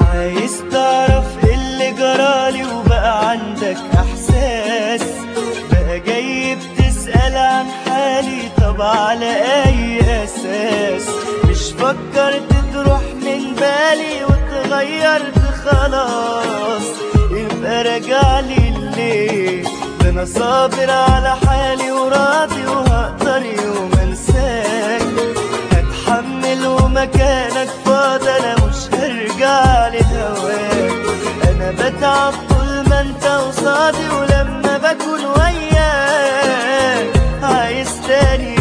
عايز تعرف إيه اللي جرالي وبقى عندك احساس بقى جاي بتسأل عن حالي طب على اي اساس مش فكرت تروح من بالي وتغيرت خلاص يبقى راجعلي ليه ده انا صابر على حالي وراضي وهقدر يوم انساك هتحمل ومكانك فاضي انا مش هرجع لهواك انا بتعب طول ما انت قصادي ولما بكون وياك عايز تاني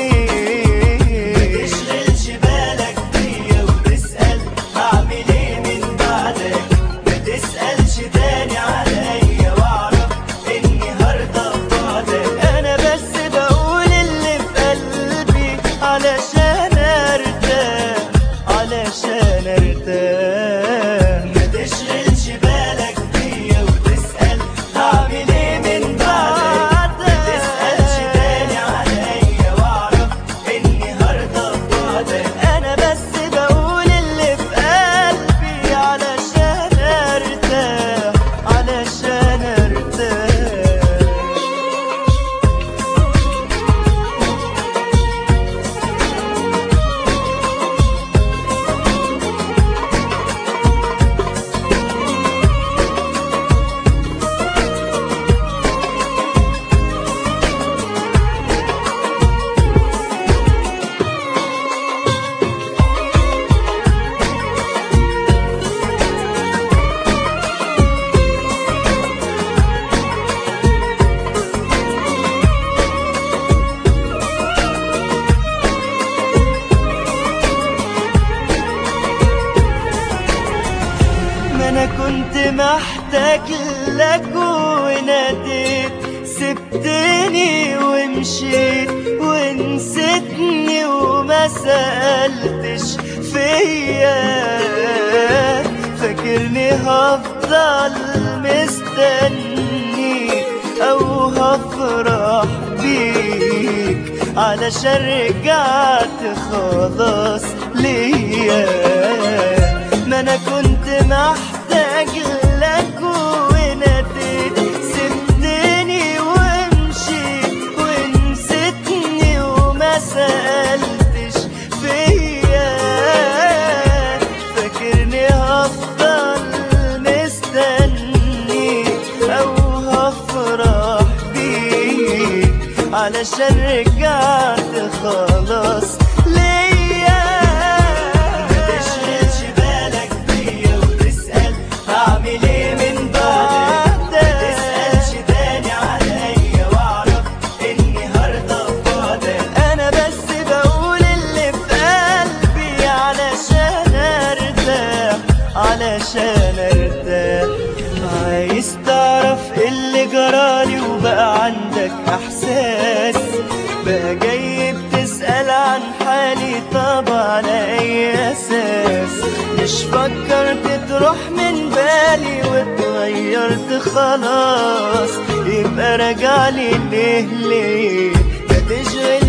إيه؟ تشغلش بالك بيا وتسأل هعمل ايه من بعدك ما تسألش تاني عليا واعرف اني هرضى ببعدك انا بس بقول اللي في قلبي علشان ارتاح علشان ارتاح ما تشغلش بالك بيا وتسأل هعمل ايه من بعدك ما تسألش تاني عليا واعرف اني هرضى ببعدك انا بس بقول اللي في قلبي علشان ارتاح علشان ارتاح ما انا كنت محتاج لك وناديت سبتني ومشيت ونسيتني وما سألتش فيا فاكرني هفضل مستني او هفرح بيك علشان رجعت خلاص ليا ما انا كنت محتاج لك وناديت سبتني ومشيت ونسيتني وما سألتش فيا فاكرني هفضل مستني او هفرح بيك علشان رجعت خلاص ليا تشغلش بالك بيا وتسأل هعمل ايه من بعدك ما تسألش تاني عليا واعرف اني هرضى ببعدك انا بس بقول اللي في قلبي علشان ارتاح علشان ارتاح عايز تعرف إيه اللي جرالي وبقى عندك احساس بقى جاي بتسأل عن حالي طب على اي اساس مش فكرت تروح من بالي واتغيرت خلاص يبقى راجعلي ليه ليه ما تشغل